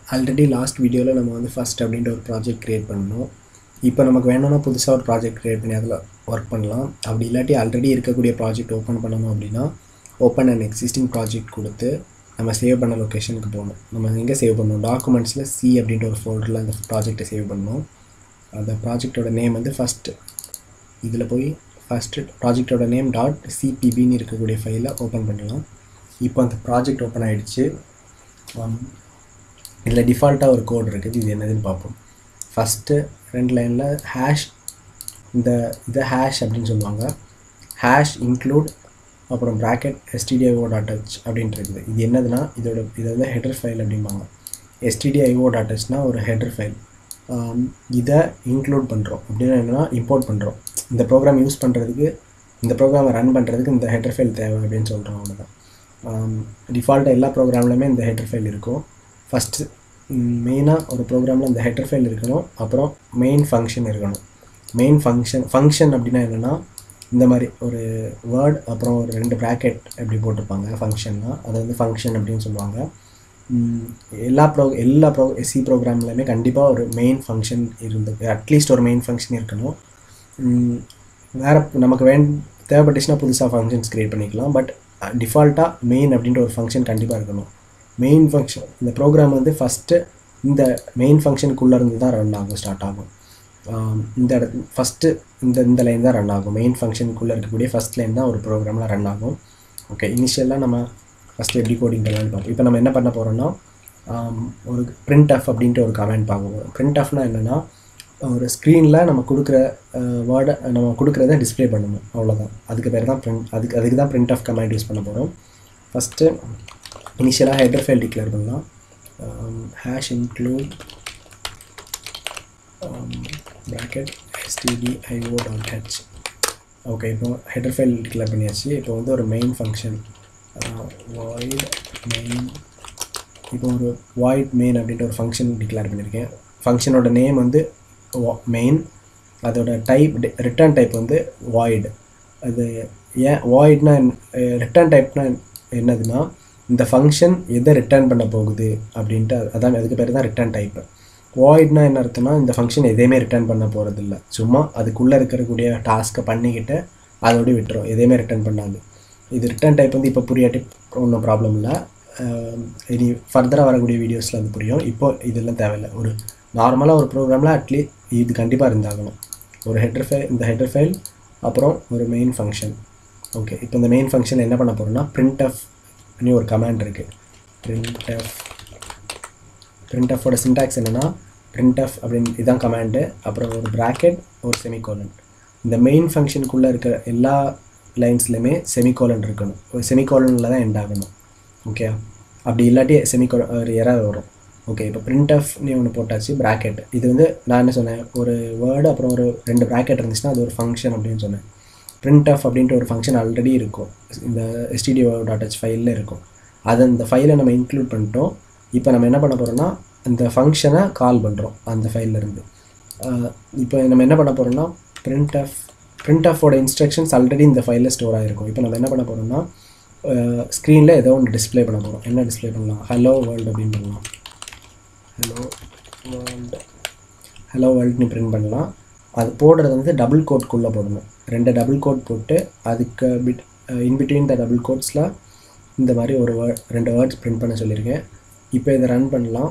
already last வீடியோவில் நம்ம வந்து ஃபஸ்ட் அப்படின்ற ஒரு ப்ராஜெக்ட் க்ரியேட் பண்ணோம் இப்போ நமக்கு வேணும்னா புதுசாக ஒரு ப்ராஜெக்ட் க்ரியேட் பண்ணி அதில் ஒர்க் பண்ணலாம் அப்படி இல்லாட்டி ஆல்ரெடி இருக்கக்கூடிய ப்ராஜெக்ட் ஓப்பன் பண்ணணும் அப்படின்னா ஓப்பன் அண்ட் எக்ஸிஸ்டிங் ப்ராஜெக்ட் கொடுத்து நம்ம சேவ் பண்ண லொக்கேஷனுக்கு போகணும் நம்ம எங்கே சேவ் பண்ணணும் டாக்குமெண்ட்ஸில் சி அப்படின்ற ஒரு ஃபோல்டரில் அந்த ப்ராஜெக்டை சேவ் பண்ணணும் அந்த ப்ராஜெக்டோட நேம் வந்து ஃபஸ்ட்டு இதில் போய் ஃபஸ்ட்டு ப்ராஜெக்டோட நேம் டாட் சிபிபின்னு இருக்கக்கூடிய ஃபைலை ஓப்பன் பண்ணலாம் இப்போ அந்த ப்ராஜெக்ட் ஓப்பன் ஆகிடுச்சு இதில் டிஃபால்ட்டாக ஒரு கோட் இருக்குது இது என்னதுன்னு பார்ப்போம் ஃபஸ்ட்டு ரெண்டு லைனில் ஹேஷ் இந்த இதை ஹேஷ் அப்படின்னு சொல்லுவாங்க ஹேஷ் இன்க்ளூட் அப்புறம் ப்ராக்கெட் எஸ்டிடிஐஓ டாட் ஹெச் அப்படின்ட்டு இருக்குது இது என்னதுன்னா இதோட இது வந்து ஹெடர் ஃபைல் அப்படிம்பாங்க எஸ்டிடிஐஓ டாட் ஹெச்னா ஒரு ஹெடர் ஃபைல் இதை இன்க்ளூட் பண்ணுறோம் அப்படின்னா என்னென்னா இம்போர்ட் பண்ணுறோம் இந்த ப்ரோக்ராம் யூஸ் பண்ணுறதுக்கு இந்த ப்ரோக்ராமை ரன் பண்ணுறதுக்கு இந்த ஹெடர் ஃபைல் தேவை அப்படின்னு சொல்கிறோம் அவ்வளோதான் டிஃபால்ட்டாக எல்லா ப்ரோக்ராம்லையுமே இந்த ஹெடர் ஃபைல் இருக்கும் ஃபஸ்ட்டு மெயினாக ஒரு ப்ரோக்ராமில் இந்த ஹெடர் ஃபைல் இருக்கணும் அப்புறம் மெயின் ஃபங்க்ஷன் இருக்கணும் மெயின் ஃபங்க்ஷன் ஃபங்க்ஷன் அப்படின்னா என்னென்னா இந்த மாதிரி ஒரு வேர்ட் அப்புறம் ஒரு ரெண்டு ப்ராக்கெட் எப்படி போட்டிருப்பாங்க ஃபங்க்ஷன்னா அதை வந்து ஃபங்க்ஷன் அப்படின்னு சொல்லுவாங்க எல்லா ப்ரோ எல்லா ப்ரோ சி ப்ரோக்ராம்லையுமே கண்டிப்பாக ஒரு மெயின் ஃபங்க்ஷன் இருந்து அட்லீஸ்ட் ஒரு மெயின் ஃபங்க்ஷன் இருக்கணும் வேறு நமக்கு வேண் தேவைப்பட்டுச்சுன்னா புதுசாக ஃபங்க்ஷன்ஸ் க்ரியேட் பண்ணிக்கலாம் பட் டிஃபால்ட்டாக மெயின் அப்படின்ற ஒரு ஃபங்க்ஷன் கண்டிப்பாக இருக்கணும் மெயின் ஃபங்க்ஷன் இந்த ப்ரோக்ராம் வந்து ஃபஸ்ட்டு இந்த மெயின் ஃபங்க்ஷனுக்குள்ளே இருந்து தான் ரன் ஆகும் ஸ்டார்ட் ஆகும் இந்த இடத்து ஃபஸ்ட்டு இந்த இந்த லைன் தான் ரன் ஆகும் மெயின் ஃபங்க்ஷனுக்குள்ளே இருக்கக்கூடிய ஃபஸ்ட் லைன் தான் ஒரு ப்ரோக்ராமில் ரன் ஆகும் ஓகே இனிஷியலாக நம்ம ஃபஸ்ட்டு எப்படி கோடிங் பண்ணலான்னு பார்ப்போம் இப்போ நம்ம என்ன பண்ண போகிறோம்னா ஒரு பிரிண்ட் ஆஃப் அப்படின்ட்டு ஒரு கமெண்ட் பார்க்க போகிறோம் பிரிண்ட் ஆஃப்னா என்னென்னா ஒரு ஸ்க்ரீனில் நம்ம கொடுக்குற வேர்டை நம்ம கொடுக்குறத டிஸ்பிளே பண்ணணும் அவ்வளோதான் அதுக்கு பேர் தான் ப்ரிண்ட் அதுக்கு அதுக்கு தான் பிரிண்ட் ஆஃப் கமெண்ட் யூஸ் பண்ண போகிறோம் ஃபஸ்ட்டு இனிஷியலாக ஹெடர் ஃபைல் டிக்ளேர் பண்ணலாம் hash include bracket STDIO dot H okay இப்போ ஹெடர் ஃபைல் டிக்ளேர் பண்ணியாச்சு இப்போ வந்து ஒரு மெயின் ஃபங்க்ஷன் வாய்ட் மெயின் இப்போ ஒரு வாய்ட் மெயின் அப்படின்ற ஒரு ஃபங்க்ஷன் டிக்ளேர் பண்ணியிருக்கேன் ஃபங்க்ஷனோட நேம் வந்து மெயின் அதோட டைப் ரிட்டர்ன் டைப் வந்து வாய்டு அது ஏன் வாய்ட்னா ரிட்டர்ன் டைப்னா என்னதுன்னா இந்த ஃபங்க்ஷன் எதை ரிட்டர்ன் பண்ண போகுது அப்படின்ட்டு அதான் அதுக்கு பேர் தான் ரிட்டர்ன் டைப்பு வாய்ட்னா என்ன அர்த்தம்னா இந்த ஃபங்க்ஷன் எதையுமே ரிட்டர்ன் பண்ண போகிறது இல்லை சும்மா அதுக்குள்ளே இருக்கக்கூடிய டாஸ்க்கை பண்ணிக்கிட்டு அதோடு விட்டுரும் எதையுமே ரிட்டர்ன் பண்ணாது இது ரிட்டர்ன் டைப் வந்து இப்போ புரியாட்டி ஒன்றும் ப்ராப்ளம் இல்லை இனி ஃபர்தராக வரக்கூடிய வீடியோஸில் அது புரியும் இப்போ இதெல்லாம் தேவையில்லை ஒரு நார்மலாக ஒரு ப்ரோக்ராமில் அட்லீஸ்ட் இது கண்டிப்பாக இருந்தாகணும் ஒரு ஹெட்ரு ஃபைல் இந்த ஹெட்ரு ஃபைல் அப்புறம் ஒரு மெயின் ஃபங்க்ஷன் ஓகே இப்போ இந்த மெயின் ஃபங்க்ஷன் என்ன பண்ண போகிறோம்னா பிரிண்ட் ஆஃப் நீ ஒரு கமாண்ட் இருக்குது பிரிண்ட் ஆஃப் பிரிண்ட் ஆஃபோட சின்டாக்ஸ் என்னென்னா பிரிண்ட் ஆஃப் அப்படின்னு இதுதான் கமாண்டு அப்புறம் ஒரு ப்ராக்கெட் ஒரு செமிகோலன் இந்த மெயின் ஃபங்க்ஷனுக்குள்ளே இருக்கிற எல்லா லைன்ஸ்லையுமே செமிகோலன் இருக்கணும் ஒரு செமிகோலனில் தான் எண்ட் ஆகணும் ஓகே அப்படி இல்லாட்டி செமிகோ ஒரு எரர் வரும் ஓகே இப்போ பிரிண்ட் ஆஃப் நீ ஒன்று போட்டாச்சு ப்ராக்கெட் இது வந்து நான் என்ன சொன்னேன் ஒரு வேர்டு அப்புறம் ஒரு ரெண்டு ப்ராக்கெட் இருந்துச்சுன்னா அது ஒரு ஃபங்க்ஷன் அப்படின்னு சொன்னேன் பிரிண்ட் ஆஃப் அப்படின்ட்டு ஒரு ஃபங்க்ஷன் ஆல்ரெடி இருக்கும் இந்த எஸ்டிடிஓ டாட் ஹெச் ஃபைலில் இருக்கும் அதை அந்த ஃபைலை நம்ம இன்க்ளூட் பண்ணிட்டோம் இப்போ நம்ம என்ன பண்ண போகிறோம்னா அந்த ஃபங்க்ஷனை கால் பண்ணுறோம் அந்த ஃபைல்லேருந்து இப்போ நம்ம என்ன பண்ண போகிறோம்னா பிரிண்ட் ஆஃப் பிரிண்ட் ஆஃபோட இன்ஸ்ட்ரக்ஷன்ஸ் ஆல்ரெடி இந்த ஃபைலில் ஸ்டோர் ஆகிருக்கும் இப்போ நம்ம என்ன பண்ண போகிறோம்னா ஸ்க்ரீனில் ஏதோ ஒன்று டிஸ்பிளே பண்ண போகிறோம் என்ன டிஸ்பிளே பண்ணலாம் ஹலோ வேர்ல்டு அப்படின்னு பண்ணலாம் ஹலோ வேர்ல்டு ஹலோ வேர்ல்டுன்னு பிரிண்ட் பண்ணலாம் அது போடுறது வந்து டபுள் கோட்குள்ளே போடணும் ரெண்டு டபுள் கோட் போட்டு அதுக்கு பிட் இன்பிட்வீன் த டபுள் கோட்ஸில் இந்த மாதிரி ஒரு வேர்ட் ரெண்டு வேர்ட்ஸ் பிரிண்ட் பண்ண சொல்லியிருக்கேன் இப்போ இதை ரன் பண்ணலாம்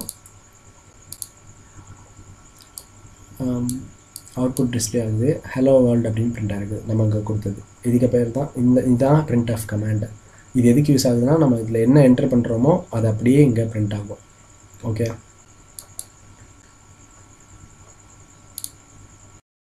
அவுட்புட் டிஸ்பிளே ஆகுது ஹலோ வேர்ல்டு அப்படின்னு பிரிண்ட் ஆகுது நம்ம அங்கே கொடுத்தது இதுக்கு பேர் தான் இந்த இதுதான் பிரிண்ட் ஆஃப் கமாண்டு இது எதுக்கு யூஸ் ஆகுதுன்னா நம்ம இதில் என்ன என்டர் பண்ணுறோமோ அது அப்படியே இங்கே பிரிண்ட் ஆகும் ஓகே